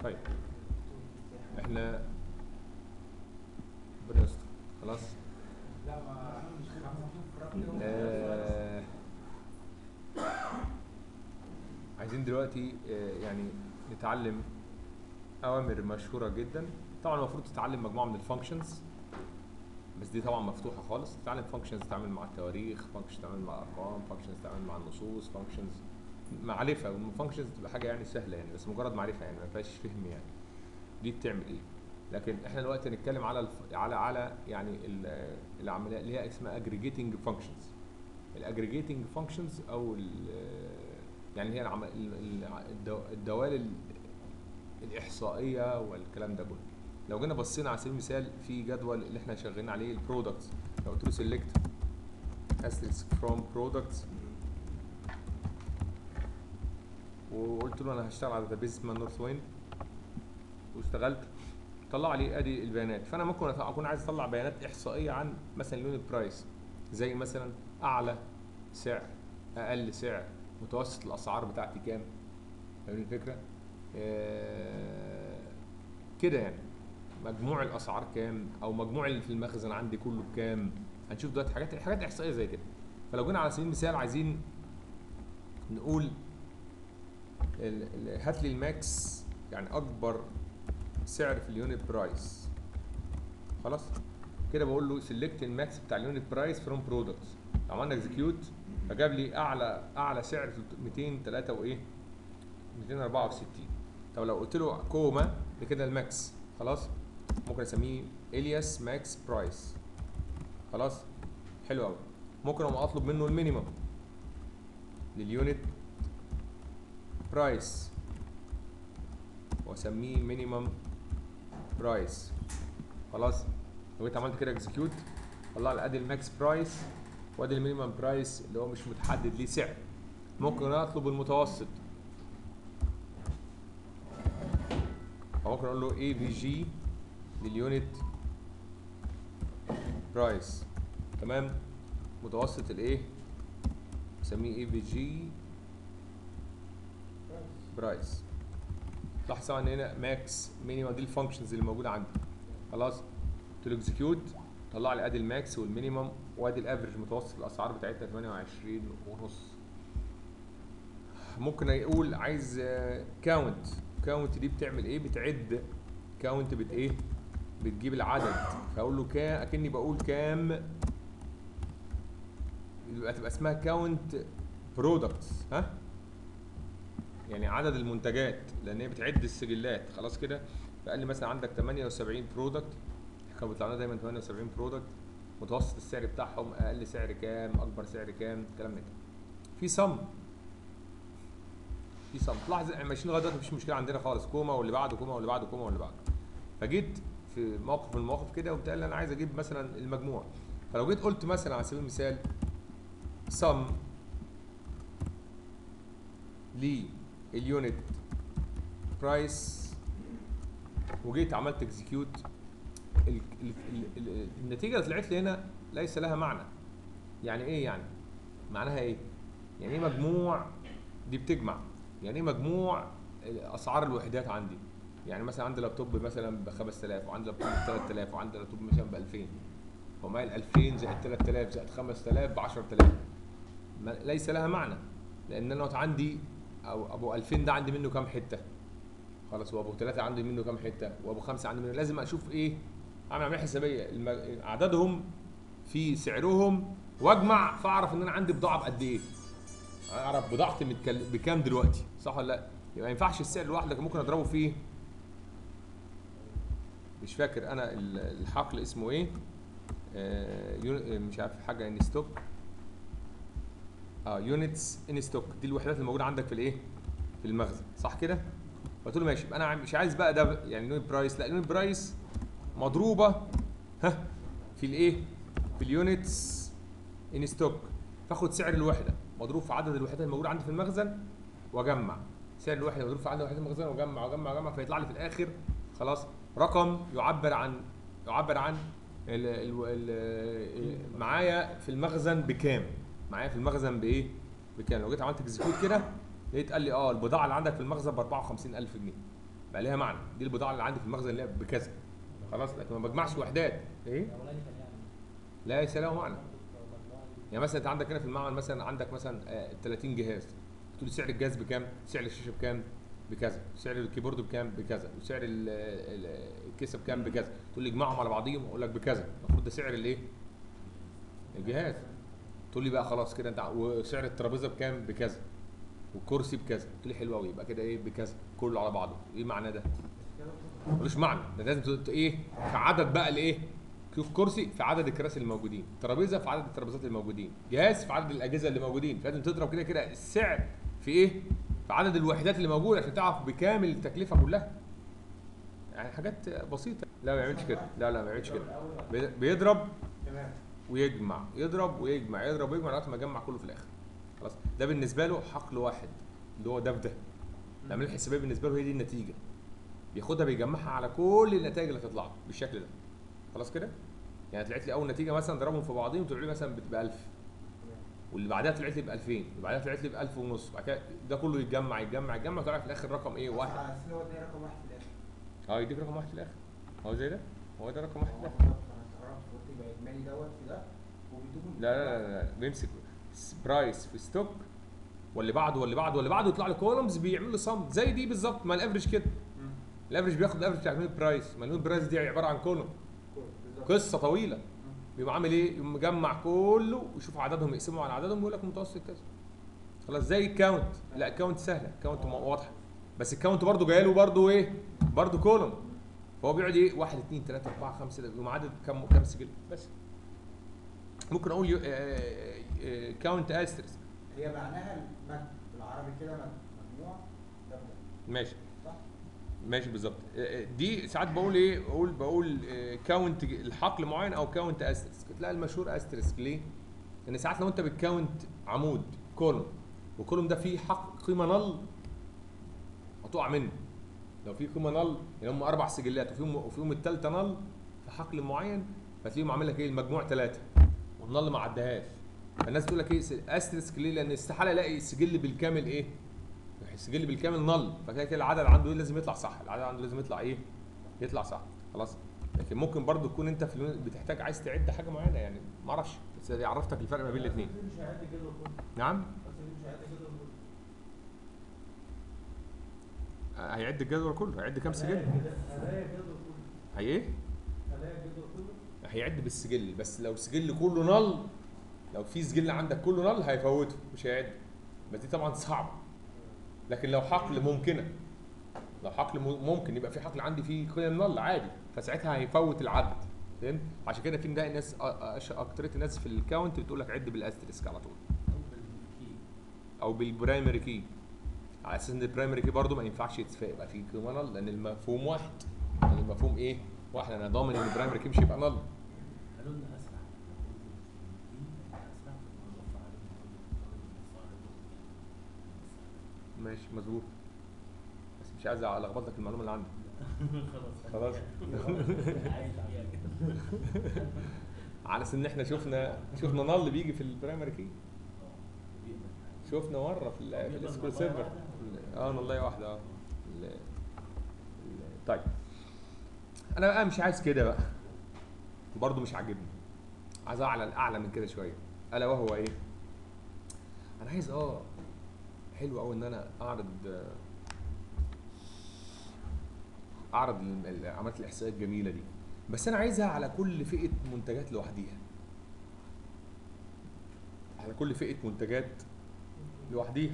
طيب احنا ربنا يستر خلاص آه عايزين دلوقتي آه يعني نتعلم اوامر مشهوره جدا طبعا المفروض تتعلم مجموعه من الفانكشنز بس دي طبعا مفتوحه خالص تتعلم فانكشنز تتعامل مع التواريخ فانكشنز تتعامل مع الارقام فانكشنز تتعامل مع النصوص فانكشنز معرفه والفانكشنز تبقى حاجه يعني سهله يعني بس مجرد معرفه يعني ما فيهاش فهم يعني دي بتعمل ايه لكن احنا دلوقتي هنتكلم على الف... على على يعني ال- العمليه اللي هي اسمها اجريجيتنج فانكشنز الاجريجيتنج فانكشنز او ال... يعني هي العم... ال- ال- الدو... الدوال ال... الاحصائيه والكلام ده كله لو جينا بصينا على سبيل المثال في جدول اللي احنا شغالين عليه البرودكتس لو قلت له سيلكت asterisk فروم برودكتس وقلت له انا هشتغل على داتابيز اسمها نورث ويند واشتغلت طلع لي ادي البيانات فانا ممكن أط- اكون عايز اطلع بيانات احصائيه عن مثلا اليونت برايس زي مثلا اعلى سعر اقل سعر متوسط الاسعار بتاعتي كام فاهمين الفكره آه، كده يعني مجموع الاسعار كام او مجموع اللي في المخزن عندي كله بكام هنشوف دلوقتي حاجات حاجات احصائيه زي كده فلو جينا على سبيل المثال عايزين نقول ال- ال- هات لي الماكس يعني اكبر سعر في اليونت برايس خلاص كده بقول له سيلكت الماكس بتاع اليونت برايس فروم برودكتس عملنا اكزكيوت فجاب لي اعلى اعلى سعر في 203 وايه 264 طب لو قلت له كوما ده كده الماكس خلاص ممكن اسميه الياس ماكس برايس خلاص حلو قوي ممكن اقوم اطلب منه المينيمم لليونت برايس واسميه مينيمم برايس خلاص لو جيت عملت كده اكزكيوت طلع لي ادي الماكس برايس وادي المينيمم برايس اللي هو مش متحدد ليه سعر ممكن اطلب المتوسط أو ممكن اقول له اي في جي لليونت برايس تمام متوسط الايه نسميه اي في جي برايس لاحظ طبعا ان هنا ماكس مينيمم دي الفانكشنز اللي موجوده عندي خلاص قلت له اكزكيوت طلع لي ادي الماكس والمينيمم وادي الافرج متوسط الاسعار بتاعتنا 28 ونص ممكن يقول عايز كاونت كاونت دي بتعمل ايه بتعد كاونت بت ايه بتجيب العدد فاقول له كام اكني بقول كام يبقى تبقى اسمها كاونت برودكتس ها يعني عدد المنتجات لان هي بتعد السجلات خلاص كده فقال لي مثلا عندك 78 برودكت كانوا بيطلعوا لنا دايما 78 برودكت متوسط السعر بتاعهم اقل سعر كام اكبر سعر كام الكلام ده في صم في صم تلاحظ احنا ماشيين لغايه دلوقتي مفيش مشكله عندنا خالص كوما واللي بعده كوما واللي بعده كوما واللي بعده فجيت في موقف من المواقف كده وقلت له انا عايز اجيب مثلا المجموع فلو جيت قلت مثلا على سبيل المثال صم لليونت برايس وجيت عملت اكزكيوت النتيجه اللي طلعت لي هنا ليس لها معنى يعني ايه يعني معناها ايه يعني ايه مجموع دي بتجمع يعني ايه مجموع اسعار الوحدات عندي يعني مثلا عندي لابتوب مثلا ب 5000 وعندي لابتوب ب 3000 وعندي لابتوب مثلا ب 2000 فما ال 2000 زائد 3000 زائد 5000 ب 10000 ما- ليس لها معنى لان انا عندي او ابو 2000 ده عندي منه كام حته خلاص وابو ثلاثه عندي منه كام حته وابو خمسه عندي منه لازم اشوف ايه اعمل عمليه حسابيه الم- عددهم في سعرهم واجمع فاعرف ان انا عندي بضاعه بقد ايه اعرف بضاعتي متكل... بكام دلوقتي صح ولا لا يبقى ما ينفعش السعر لوحده ممكن اضربه فيه مش فاكر انا ال- الحقل اسمه ايه آه يون- مش عارف حاجه ان ستوك اه يونتس ان ستوك دي الوحدات اللي موجوده عندك في الايه في المخزن صح كده قلت له ماشي يبقى انا عم- مش عايز بقى ده يعني يونت برايس لا يونت برايس مضروبه ها في الايه في اليونتس ان ستوك فاخد سعر الوحده مضروب في عدد الوحدات الموجوده عندي في المخزن واجمع سعر الوحده مضروب في عدد الوحدات المخزن واجمع واجمع واجمع فيطلع لي في الاخر خلاص رقم يعبر عن يعبر عن ال ال ال معايا في المخزن بكام معايا في المخزن بايه بكام لو جيت عملت اكزكيوت كده لقيت قال لي اه البضاعه اللي عندك في المخزن ب 54000 جنيه بقى ليها معنى دي البضاعه اللي عندي في المخزن اللي هي بكذا خلاص لكن ما بجمعش وحدات ايه الاولاني كان يعني لا ليس له معنى مجموعة دي. يعني مثلا انت عندك هنا في المعمل مثلا عندك مثلا آه، 30 جهاز تقول لي سعر الجهاز بكام؟ سعر الشاشه بكام؟ بكذا، سعر الكيبورد بكام؟ بكذا، وسعر ال- ال- الكيسه بكام؟ بكذا، تقول لي اجمعهم على بعضيهم اقول لك بكذا، المفروض ده سعر الايه؟ الجهاز. تقول لي بقى خلاص كده انت ع- وسعر الترابيزه بكام؟ بكذا. والكرسي بكذا، تقول لي حلو قوي يبقى كده ايه بكذا، كله على بعضه، ايه معنى ده؟ ملوش معنى، ده لازم تقول ايه؟ في عدد بقى الايه؟ شوف كرسي في عدد الكراسي الموجودين ترابيزه في عدد الترابيزات الموجودين جهاز في عدد الاجهزه اللي موجودين فلازم تضرب كده كده السعر في ايه في عدد الوحدات اللي موجوده عشان تعرف بكامل التكلفه كلها يعني حاجات بسيطه لا ما يعملش كده لا لا ما يعملش كده بي- بيضرب تمام ويجمع يضرب ويجمع يضرب ويجمع لغايه ما يجمع كله في الاخر خلاص ده بالنسبه له حقل واحد اللي هو ده في ده العمليه الحسابيه بالنسبه له هي دي النتيجه بياخدها بيجمعها على كل النتائج اللي هتطلع له بالشكل ده خلاص كده يعني طلعت لي اول نتيجه مثلا ضربهم في بعضهم طلعوا لي مثلا ب 1000 واللي بعدها طلعت لي ب 2000 واللي بعدها طلعت لي ب 1000 ونص وبعد كده ده كله يتجمع يتجمع يتجمع طلع في الاخر رقم ايه واحد على اساس ان هو ده رقم واحد في الاخر اه يديك رقم واحد في الاخر هو زي ده هو ده رقم واحد في هو الاخر بالظبط انا استغربت قلت يبقى اجمالي دوت في ده وبيدوهم لا لا لا, لا. بيمسك س- برايس في ستوك واللي بعده واللي بعده واللي بعده يطلع لي كولومز بيعمل له صم زي دي بالظبط ما الافرج كده مم. الافرج بياخد الافرج بتاع الميل برايس ما الميل برايس دي عباره عن كولوم كويس، بالظبط. قصه طويله مم. بيبقى عامل ايه يقوم مجمع كله ويشوف عددهم يقسموا على عددهم ويقول لك متوسط كذا خلاص زي الكاونت لا الكاونت سهله الكاونت م- واضحه بس الكاونت برضه جاي له برضه ايه برضه كولوم فهو بيقعد ايه 1 2 3 4 5 يقوم عدد كم كم سجل بس ممكن اقول كاونت استرس هي معناها المد بالعربي كده مد مجموع ده بده ماشي صح؟ ماشي بالظبط آه، آه، دي ساعات بقول ايه بقول بقول كاونت الحقل معين او كاونت استرسك تلاقي المشهور استرسك ليه لان ساعات لو انت بتكاونت عمود كولوم والكولوم ده فيه حق قيمه نل هتقع منه لو في قيمه نل يعني هم اربع سجلات وفيهم وفيهم الثالثه نل في حقل معين فتلاقيهم عامل لك ايه المجموع ثلاثه والنل ما عدهاش فالناس تقول لك ايه استرسك ليه لان استحاله الاقي سجل بالكامل ايه السجل بالكامل نل فكده كده العدد عنده لازم يطلع صح العدد عنده لازم يطلع ايه يطلع صح خلاص لكن ممكن برضو تكون انت في اليونت بتحتاج عايز تعد حاجه معينه يعني ما اعرفش بس دي عرفتك الفرق ما بين الاثنين مش هيعد الجدول كله نعم بس دي مش هيعد الجدول كله آه، هيعد الجدول كله هيعد كام سجل هلاقي الجدول كله هي ايه هلاقي الجدول كله هيعد بالسجل بس لو سجل كله نل لو في سجل عندك كله نل هيفوته مش هيعد بس دي طبعا صعبه لكن لو حقل ممكنه لو حقل م- ممكن يبقى في حقل عندي فيه قيم نل عادي فساعتها هيفوت العدد فهمت عشان كده في ده الناس أ- أش- اكتريه الناس في الكاونت بتقول لك عد بالاستريسك على طول او بالبرايمري كي على اساس ان البرايمري كي برضه ما ينفعش يتفق يبقى فيه قيمه نل لان المفهوم واحد يعني المفهوم ايه واحد انا ضامن ان البرايمري كي مش هيبقى نل قالوا لنا اسرع اسرع ماشي مظبوط بس مش عايز الخبط لك المعلومه اللي عندك خلاص خلاص. عايش فيها كده على اساس ان احنا شفنا شفنا نل بيجي في البرايمري كي شفنا مره في ال- في بيبقى السكول نلاية سيرفر واحدة؟ اه والله واحده اه ال- ال- طيب انا بقى مش عايز كده بقى برضه مش عاجبني عايز اعلى اعلى من كده شويه الا وهو ايه انا عايز اه حلو قوي ان انا اعرض آه، اعرض ال- ال- عمليه الاحصائيه الجميله دي بس انا عايزها على كل فئه منتجات لوحديها على كل فئه منتجات لوحديها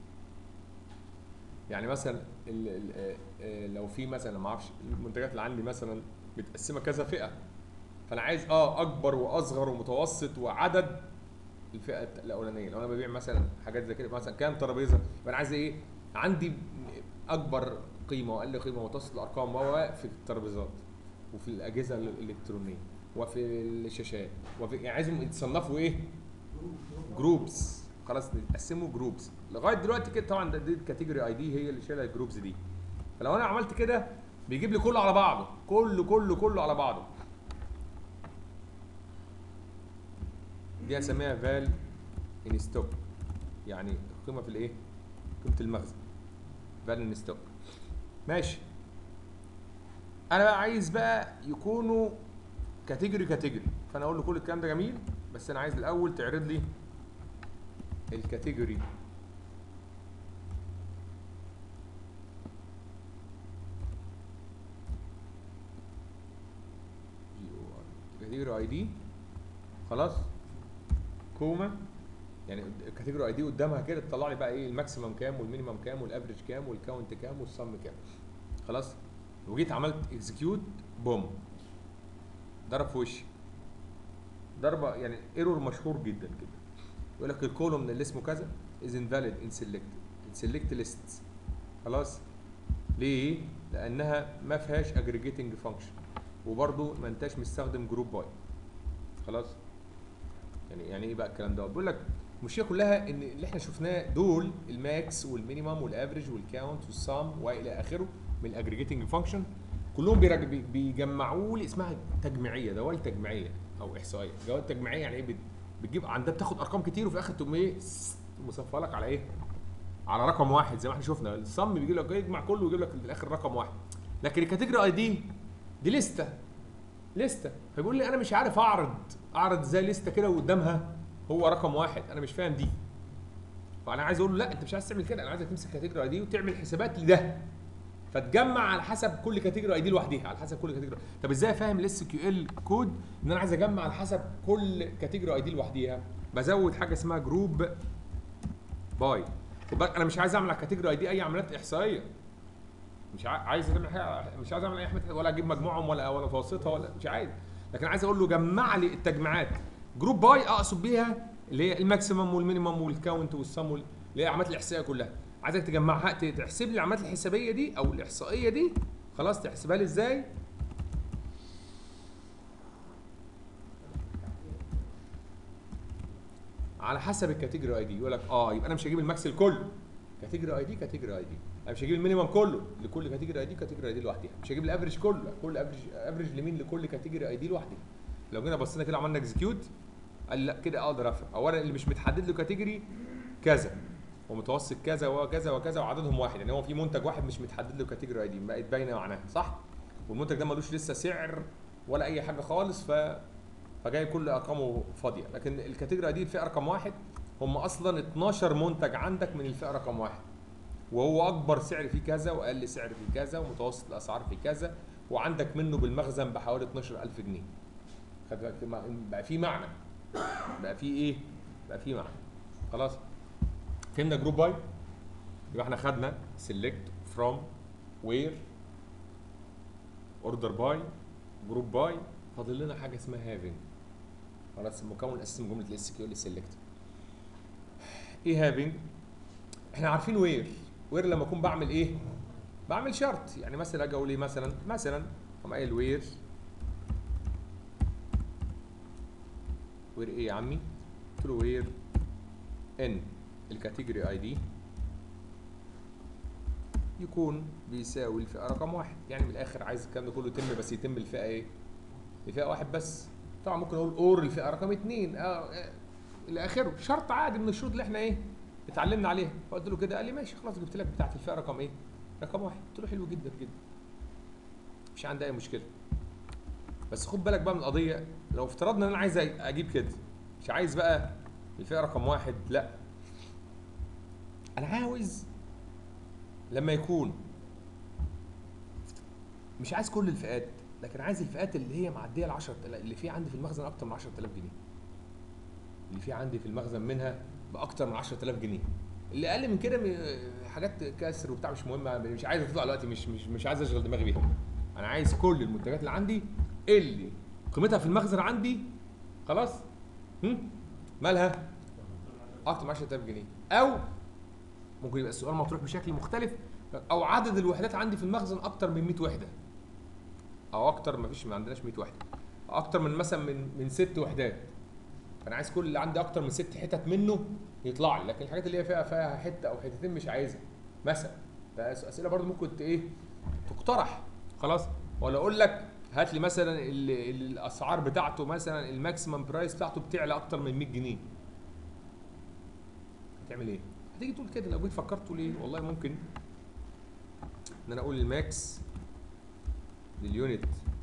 يعني مثلا ال ال آه، آه، لو في مثلا ما اعرفش المنتجات اللي عندي مثلا متقسمه كذا فئه فانا عايز اه اكبر واصغر ومتوسط وعدد الفئه الاولانيه لو انا ببيع مثلا حاجات زي كده مثلا كام ترابيزه يبقى انا عايز ايه عندي اكبر قيمه واقل قيمه متوسط الارقام وهو في الترابيزات وفي الاجهزه الالكترونيه وفي الشاشات وفي يعني عايزهم يتصنفوا ايه جروبس خلاص نقسمه جروبس لغايه دلوقتي كده طبعا ده- دي الكاتيجوري اي دي هي اللي شايله الجروبس دي فلو انا عملت كده بيجيب لي كله على بعضه كله كله كله على بعضه دي هسميها فال ان ستوك يعني قيمه في الايه قيمه المخزن فال ان ستوك ماشي انا بقى عايز بقى يكونوا كاتيجوري كاتيجوري فانا اقول له كل الكلام ده جميل بس انا عايز الاول تعرض لي الكاتيجوري كاتيجوري اي دي خلاص كوما يعني الكاتيجوري اي دي قدامها كده تطلع لي بقى ايه الماكسيمم كام والمينيمم كام والافريج كام والكاونت كام والسم كام خلاص وجيت عملت اكزكيوت بوم ضرب في وشي ضربه يعني ايرور مشهور جدا كده يقول لك الكولوم اللي اسمه كذا از invalid in select in select lists خلاص ليه؟ لانها ما فيهاش aggregating function وبرضه ما انتش مستخدم جروب باي خلاص يعني يعني ايه بقى الكلام ده بقول لك المشكله كلها ان اللي احنا شفناه دول الماكس والمينيمم والافريج والكاونت والسام والى اخره من الاجريجيتنج فانكشن كلهم بيرج- بي- بيجمعوا لي اسمها تجميعيه دوال تجميعيه او احصائيه دوال تجميعيه يعني ايه بت- بتجيب عندها بتاخد ارقام كتير وفي الاخر تقوم ايه مصفى لك على ايه على رقم واحد زي ما احنا شفنا الصم بيجي لك يجمع كله ويجيب لك في الاخر رقم واحد لكن الكاتيجوري اي دي دي لسته لسته فبيقول لي انا مش عارف اعرض اعرض ازاي لسته كده وقدامها هو رقم واحد انا مش فاهم دي فانا عايز اقول له لا انت مش عايز تعمل كده انا عايزك تمسك كاتيجوري اي دي وتعمل حسابات لده فتجمع على حسب كل كاتيجوري اي دي لوحديها على حسب كل كاتيجوري طب ازاي فاهم الاس كيو ال كود ان انا عايز اجمع على حسب كل كاتيجوري اي دي لوحديها بزود حاجه اسمها جروب باي خد بالك انا مش عايز اعمل على الكاتيجوري اي دي اي عمليات احصائيه مش عايز عايز اعمل حاجه مش عايز اعمل اي حاجه ولا اجيب مجموعهم ولا ولا متوسطها ولا مش عايز لكن عايز اقول له جمع لي التجميعات جروب باي اقصد بيها اللي هي الماكسيمم والمينيمم والكاونت والسم وال- اللي هي العمليات الاحصائيه كلها عايزك تجمعها ت- تحسب لي العمليات الحسابيه دي او الاحصائيه دي خلاص تحسبها لي ازاي على حسب الكاتيجوري اي دي يقول لك اه يبقى انا مش هجيب الماكس الكل كاتيجوري اي دي كاتيجوري اي دي انا مش هجيب المينيمم كله لكل كاتيجوري اي دي كاتيجوري اي دي لوحدها مش هجيب الافريج كله كل افريج افريج لمين لكل كاتيجوري اي دي لوحدها لو جينا بصينا كده عملنا اكزكيوت قال لا كده اقدر افهم اولا اللي مش متحدد له كاتيجوري كذا ومتوسط كذا وكذا وكذا وعددهم واحد يعني هو في منتج واحد مش متحدد له كاتيجوري اي دي بقت باينه معناها صح والمنتج ده ملوش لسه سعر ولا اي حاجه خالص ف فجاي كل ارقامه فاضيه لكن الكاتيجوري دي الفئه رقم واحد هم اصلا 12 منتج عندك من الفئه رقم واحد وهو اكبر سعر فيه كذا واقل سعر فيه كذا ومتوسط الاسعار فيه كذا وعندك منه بالمخزن بحوالي 12000 جنيه خد بالك في- بقى في معنى بقى في ايه بقى في معنى خلاص فهمنا جروب باي يبقى احنا خدنا سيلكت فروم وير اوردر باي جروب باي فاضل لنا حاجه اسمها هافنج خلاص المكون الاساسي من جمله الاس كيو ال سيلكت ايه هافنج احنا عارفين وير وير لما اكون بعمل ايه بعمل شرط يعني مثلا اجي اقول ايه مثلا مثلا اقوم قايل وير وير ايه يا عمي قلت له وير ان الكاتيجوري اي دي يكون بيساوي الفئه رقم واحد يعني من الاخر عايز الكلام ده كله يتم بس يتم الفئه ايه الفئه واحد بس طبعا ممكن اقول اور الفئه رقم اثنين اه آه، الى اخره شرط عادي من الشروط اللي احنا ايه اتعلمنا عليها فقلت له كده قال لي ماشي خلاص جبت لك بتاعت الفئه رقم ايه رقم واحد قلت له حلو جدا جدا مش عندي اي مشكله بس خد بالك بقى من القضيه لو افترضنا ان انا عايز اجيب كده مش عايز بقى الفئه رقم واحد لا انا عاوز لما يكون مش عايز كل الفئات لكن عايز الفئات اللي هي معديه ال 10000 اللي في عندي في المخزن اكتر من 10000 جنيه اللي في عندي في المخزن منها باكتر من 10000 جنيه اللي اقل من كده م- حاجات كسر وبتاع مش مهمه مش عايز تطلع دلوقتي مش مش مش عايز اشغل دماغي بيها انا عايز كل المنتجات اللي عندي اللي قيمتها في المخزن عندي خلاص هم؟ مالها اكتر من 10000 جنيه او ممكن يبقى السؤال مطروح بشكل مختلف او عدد الوحدات عندي في المخزن اكتر من 100 وحده او اكتر ما فيش ما عندناش 100 وحده اكتر من مثلا من من ست وحدات فانا عايز كل اللي عندي اكتر من ست حتت منه يطلع لي لكن الحاجات اللي هي فيها فيها حته او حتتين مش عايزها مثلا ده أس- اسئله برضو ممكن ت- ايه تقترح خلاص ولا اقول لك هات لي مثلا ال- ال- الاسعار بتاعته مثلا الماكسيمم برايس بتاعته بتعلى اكتر من 100 جنيه هتعمل ايه هتيجي تقول كده لو جيت فكرت تقول ايه والله ممكن ان انا اقول الماكس لليونت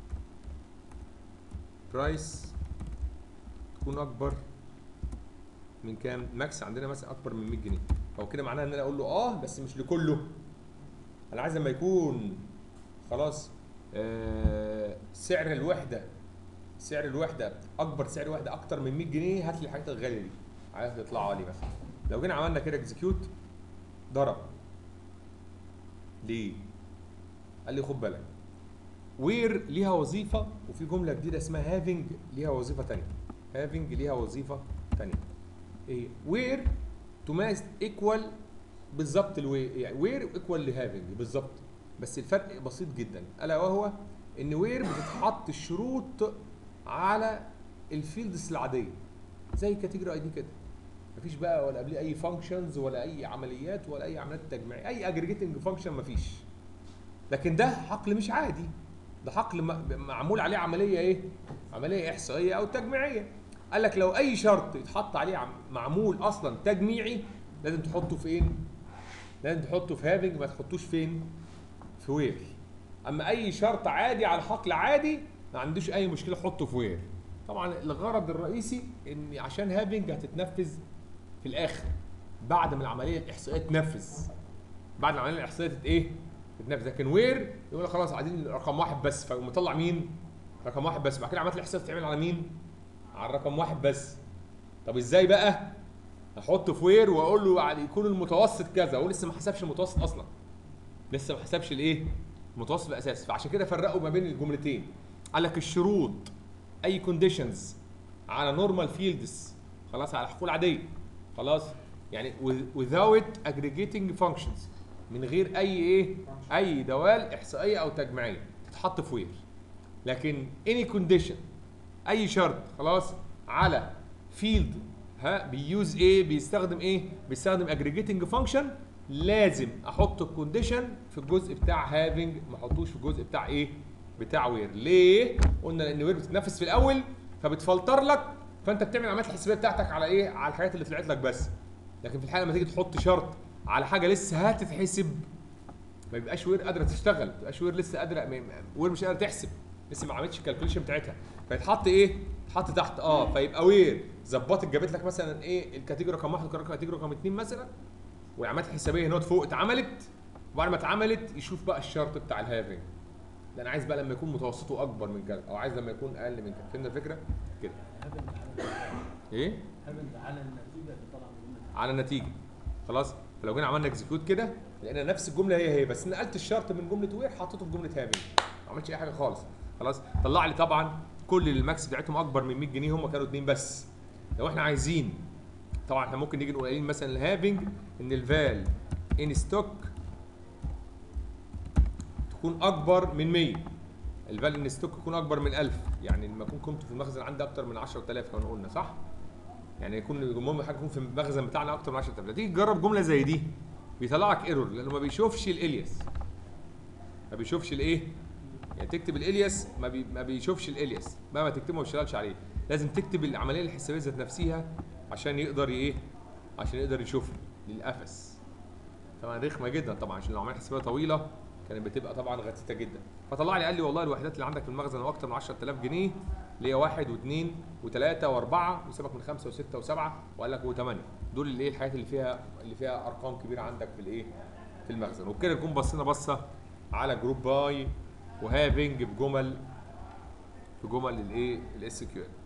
برايس تكون اكبر من كام ماكس عندنا مثلا اكبر من 100 جنيه هو كده معناها ان انا اقول له اه بس مش لكله انا عايز لما يكون خلاص آه سعر الوحده سعر الوحده اكبر سعر وحده اكتر من 100 جنيه هات لي الحاجات الغاليه دي عايز يطلعوا لي مثلا لو جينا عملنا كده اكزكيوت ضرب ليه قال لي خد بالك وير ليها وظيفه وفي جمله جديده اسمها هافنج ليها وظيفه ثانيه هافنج ليها وظيفه ثانيه ايه وير تماثل ايكوال بالظبط الوير يعني وير ايكوال لهافنج بالظبط بس الفرق بسيط جدا الا وهو ان وير بتتحط الشروط على الفيلدز العاديه زي كاتيجوري اي دي كده مفيش بقى ولا قبليه اي فانكشنز ولا اي عمليات ولا اي عمليات تجميعيه اي اجريجيتنج فانكشن مفيش لكن ده حقل مش عادي ده حقل م- معمول عليه عمليه ايه عمليه احصائيه او تجميعيه قال لك لو اي شرط يتحط عليه عم- معمول اصلا تجميعي لازم تحطه فين لازم تحطه في هافنج ما تحطوش فين في وير اما اي شرط عادي على حقل عادي ما عندوش اي مشكله حطه في وير طبعا الغرض الرئيسي ان عشان هافنج هتتنفذ في الاخر بعد ما العمليه الاحصائيه تنفذ بعد العمليه الاحصائيه تت ايه تتنفذ لكن وير يقول لك خلاص عايزين رقم واحد بس فيقوم مطلع مين رقم واحد بس بعد كده عمليه الاحصائيه تتعمل على مين على الرقم واحد بس طب ازاي بقى احطه في وير واقول له يعني يكون المتوسط كذا هو لسه ما حسبش المتوسط اصلا لسه ما حسبش الايه المتوسط الاساسي فعشان كده فرقوا ما بين الجملتين قال لك الشروط اي كونديشنز على نورمال فيلدز خلاص على حقول عاديه خلاص يعني with- without aggregating functions من غير اي ايه اي دوال احصائيه او تجميعيه تتحط في وير لكن any condition اي شرط خلاص على فيلد ها بيوز ايه بيستخدم ايه بيستخدم aggregating function لازم احط الكونديشن في الجزء بتاع هافنج ما احطوش في الجزء بتاع ايه بتاع وير ليه قلنا لان وير بتتنفس في الاول فبتفلتر لك فانت بتعمل العمليات الحسابيه بتاعتك على ايه على الحاجات اللي طلعت لك بس لكن في الحاله لما تيجي تحط شرط على حاجه لسه هتتحسب ما بيبقاش وير قادره تشتغل ما بيبقاش وير لسه قادره م- م- وير مش قادره تحسب لسه ما عملتش الكالكوليشن بتاعتها فيتحط ايه يتحط تحت اه فيبقى وير ظبطت جابت لك مثلا ايه الكاتيجوري رقم واحد والكاتيجوري رقم اثنين مثلا وعملت حسابيه هنا فوق اتعملت وبعد ما اتعملت يشوف بقى الشرط بتاع الهافنج ده انا عايز بقى لما يكون متوسطه اكبر من كذا او عايز لما يكون اقل من كذا فهمنا الفكره كده هبل على ايه هبل على النتيجه اللي طالعه من الجمله على النتيجه خلاص فلو جينا عملنا اكزكيوت كده لقينا نفس الجمله هي هي بس نقلت الشرط من جمله وير حطيته في جمله هافنج ما عملتش اي حاجه خالص خلاص طلع لي طبعا كل الماكس بتاعتهم اكبر من 100 جنيه هم كانوا اتنين بس لو احنا عايزين طبعا احنا ممكن نيجي نقول قايلين مثلا الهافنج ان الفال ان ستوك تكون اكبر من 100 الفال ان ستوك يكون اكبر من 1000 يعني لما يكون قيمته في المخزن عندي اكتر من 10000 كما قلنا صح؟ يعني يكون المهم حاجه يكون في المخزن بتاعنا اكتر من 10000 تيجي تجرب جمله زي دي بيطلع لك ايرور لانه ما بيشوفش الالياس ما بيشوفش الايه يعني تكتب الالياس ما, بي ما بيشوفش الالياس مهما تكتبه ما بيشتغلش عليه لازم تكتب العمليه الحسابيه ذات نفسها عشان يقدر ايه عشان يقدر يشوفها للقفس طبعا رخمه جدا طبعا عشان العمليه الحسابيه طويله كانت بتبقى طبعا غثيثه جدا فطلع لي قال لي والله الوحدات اللي عندك في المخزن هو اكتر من 10000 جنيه اللي هي واحد واثنين وثلاثه واربعه وسيبك من خمسه وسته وسبعه وقال لك وثمانيه دول اللي ايه الحاجات اللي فيها اللي فيها ارقام كبيره عندك في الايه في المخزن وبكده نكون بصينا بصه على جروب باي وهافنج بجمل في جمل الايه الاس كيو ال